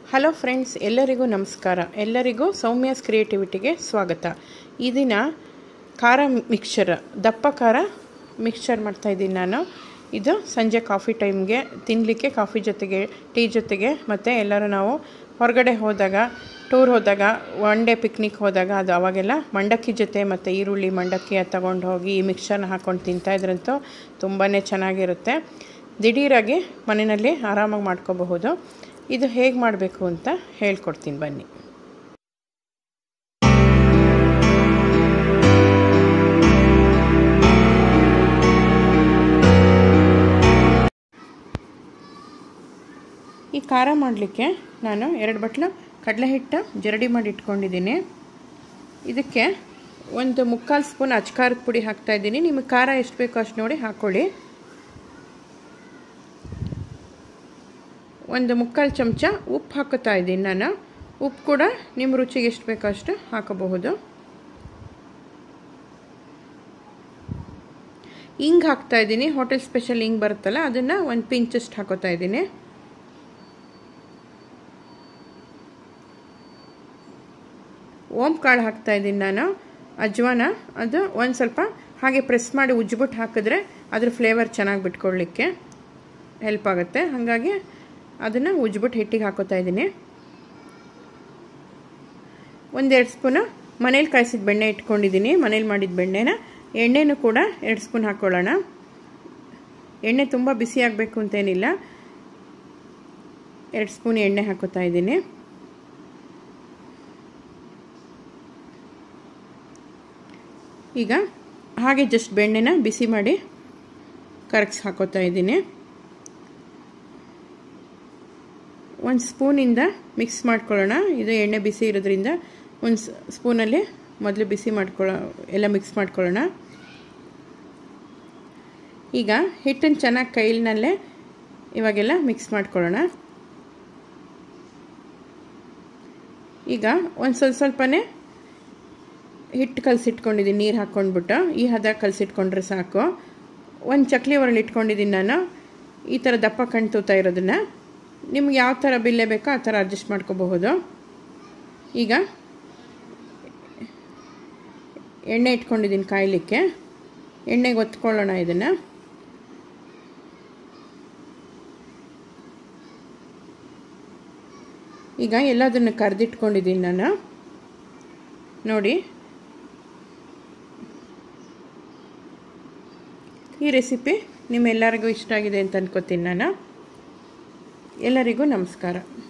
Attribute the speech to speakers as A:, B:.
A: hello friends ಎಲ್ಲರಿಗೂ ನಮಸ್ಕಾರ ಎಲ್ಲರಿಗೂ ಸೌಮ್ಯಾಸ್ ಕ್ರಿಯೇಟಿವಿಟಿಗೆ ಸ್ವಾಗತ ಈ ದಿನ ಖಾರ ಮಿಕ್ಸ್ಚರ್ ದಪ್ಪ ಖಾರ ಮಿಕ್ಸ್ಚರ್ ಮಾಡ್ತಾಯಿದ್ದೀನಿ ನಾನು ಇದು ಸಂಜೆ ಕಾಫಿ ಟೈಮ್ಗೆ ತಿನ್ನಲಿಕ್ಕೆ ಕಾಫಿ ಜೊತೆಗೆ ಟೀ ಜೊತೆಗೆ ಮತ್ತು ಎಲ್ಲರೂ ನಾವು ಹೊರಗಡೆ ಹೋದಾಗ ಟೂರ್ ಹೋದಾಗ ಒನ್ ಡೇ ಪಿಕ್ನಿಕ್ ಹೋದಾಗ ಅದು ಅವಾಗೆಲ್ಲ ಮಂಡಕ್ಕಿ ಜೊತೆ ಮತ್ತು ಈರುಳ್ಳಿ ಮಂಡಕ್ಕಿ ಅದು ತಗೊಂಡು ಹೋಗಿ ಈ ಮಿಕ್ಸ್ಚರ್ನ ಹಾಕ್ಕೊಂಡು ತಿಂತಾಯಿದ್ರಂತೂ ತುಂಬಾ ಚೆನ್ನಾಗಿರುತ್ತೆ ದಿಢೀರಾಗಿ ಮನೆಯಲ್ಲಿ ಆರಾಮಾಗಿ ಮಾಡ್ಕೋಬಹುದು ಇದು ಹೇಗೆ ಮಾಡಬೇಕು ಅಂತ ಹೇಳ್ಕೊಡ್ತೀನಿ ಬನ್ನಿ ಈ ಖಾರ ಮಾಡಲಿಕ್ಕೆ ನಾನು ಎರಡು ಬಟ್ಲು ಕಡಲೆ ಹಿಟ್ಟು ಜರಡಿ ಮಾಡಿ ಇಟ್ಕೊಂಡಿದ್ದೀನಿ ಇದಕ್ಕೆ ಒಂದು ಮುಕ್ಕಾಲು ಸ್ಪೂನ್ ಅಚ್ಕಾರದ ಪುಡಿ ಹಾಕ್ತಾಯಿದ್ದೀನಿ ನಿಮಗೆ ಖಾರ ಎಷ್ಟು ಬೇಕೋ ಅಷ್ಟು ನೋಡಿ ಹಾಕ್ಕೊಳ್ಳಿ ಒಂದು ಮುಕ್ಕಾಲು ಚಮಚ ಉಪ್ಪು ಹಾಕುತ್ತಾ ಇದ್ದೀನಿ ನಾನು ಉಪ್ಪು ಕೂಡ ನಿಮ್ಮ ರುಚಿಗೆ ಎಷ್ಟು ಬೇಕೋ ಅಷ್ಟು ಹಾಕಬಹುದು ಹಿಂಗೆ ಹಾಕ್ತಾ ಇದ್ದೀನಿ ಹೋಟೆಲ್ ಸ್ಪೆಷಲ್ ಹಿಂಗೆ ಬರುತ್ತಲ್ಲ ಅದನ್ನು ಒಂದು ಪಿಂಚಷ್ಟು ಹಾಕೋತಾ ಇದ್ದೀನಿ ಓಂ ಕಾಳು ಹಾಕ್ತಾ ಇದ್ದೀನಿ ನಾನು ಅಜ್ವಾನ ಅದು ಒಂದು ಸ್ವಲ್ಪ ಹಾಗೆ ಪ್ರೆಸ್ ಮಾಡಿ ಉಜ್ಜಿಬಿಟ್ಟು ಹಾಕಿದ್ರೆ ಅದ್ರ ಫ್ಲೇವರ್ ಚೆನ್ನಾಗಿ ಬಿಟ್ಕೊಳ್ಳಿಕ್ಕೆ ಹೆಲ್ಪ್ ಆಗುತ್ತೆ ಹಾಗಾಗಿ ಅದನ್ನು ಉಜ್ಬಿಟ್ಟು ಹಿಟ್ಟಿಗೆ ಹಾಕೋತಾ ಇದ್ದೀನಿ ಒಂದೆರಡು ಸ್ಪೂನು ಮನೇಲಿ ಕಾಯಿಸಿದ ಬೆಣ್ಣೆ ಇಟ್ಕೊಂಡಿದ್ದೀನಿ ಮನೇಲಿ ಮಾಡಿದ ಬೆಣ್ಣೆನ ಎಣ್ಣೆನೂ ಕೂಡ ಎರಡು ಸ್ಪೂನ್ ಹಾಕ್ಕೊಳ್ಳೋಣ ಎಣ್ಣೆ ತುಂಬ ಬಿಸಿ ಆಗಬೇಕು ಅಂತೇನಿಲ್ಲ ಎರಡು ಸ್ಪೂನ್ ಎಣ್ಣೆ ಹಾಕೋತಾ ಇದ್ದೀನಿ ಈಗ ಹಾಗೆ ಜಸ್ಟ್ ಬೆಣ್ಣೆನ ಬಿಸಿ ಮಾಡಿ ಕರಗಿಸಿ ಹಾಕೋತಾ ಇದ್ದೀನಿ ಒಂದು ಸ್ಪೂನಿಂದ ಮಿಕ್ಸ್ ಮಾಡ್ಕೊಳ್ಳೋಣ ಇದು ಎಣ್ಣೆ ಬಿಸಿ ಇರೋದ್ರಿಂದ ಒಂದು ಸ್ಪೂನಲ್ಲಿ ಮೊದಲು ಬಿಸಿ ಮಾಡ್ಕೊಳ್ಳೋ ಎಲ್ಲ ಮಿಕ್ಸ್ ಮಾಡ್ಕೊಳ್ಳೋಣ ಈಗ ಹಿಟ್ಟನ್ನು ಚೆನ್ನಾಗಿ ಕೈಲಿನಲ್ಲೇ ಇವಾಗೆಲ್ಲ ಮಿಕ್ಸ್ ಮಾಡ್ಕೊಳ್ಳೋಣ ಈಗ ಒಂದು ಸ್ವಲ್ಪ ಸ್ವಲ್ಪನೇ ಹಿಟ್ಟು ಕಲಸಿಟ್ಕೊಂಡಿದ್ದೀನಿ ನೀರು ಹಾಕ್ಕೊಂಡ್ಬಿಟ್ಟು ಈ ಹದ ಕಲಸಿಟ್ಕೊಂಡ್ರೆ ಸಾಕು ಒಂದು ಚಕ್ಲಿ ಒರಳು ಇಟ್ಕೊಂಡಿದ್ದೀನಿ ನಾನು ಈ ಥರ ದಪ್ಪ ಕಣ್ಣು ತೂತಾ ಇರೋದನ್ನು ನಿಮ್ಗೆ ಯಾವ ಥರ ಬಿಲ್ಲೆ ಬೇಕೋ ಆ ಥರ ಅಡ್ಜಸ್ಟ್ ಮಾಡ್ಕೋಬಹುದು ಈಗ ಎಣ್ಣೆ ಇಟ್ಕೊಂಡಿದ್ದೀನಿ ಕಾಯಲಿಕ್ಕೆ ಎಣ್ಣೆಗೆ ಒತ್ಕೊಳ್ಳೋಣ ಇದನ್ನು ಈಗ ಎಲ್ಲದನ್ನು ಕರೆದಿಟ್ಕೊಂಡಿದ್ದೀನಿ ನಾನು ನೋಡಿ ಈ ರೆಸಿಪಿ ನಿಮ್ಮೆಲ್ಲರಿಗೂ ಇಷ್ಟ ಆಗಿದೆ ಅಂತ ಅನ್ಕೋತೀನಿ ನಾನು ಎಲ್ಲರಿಗೂ ನಮಸ್ಕಾರ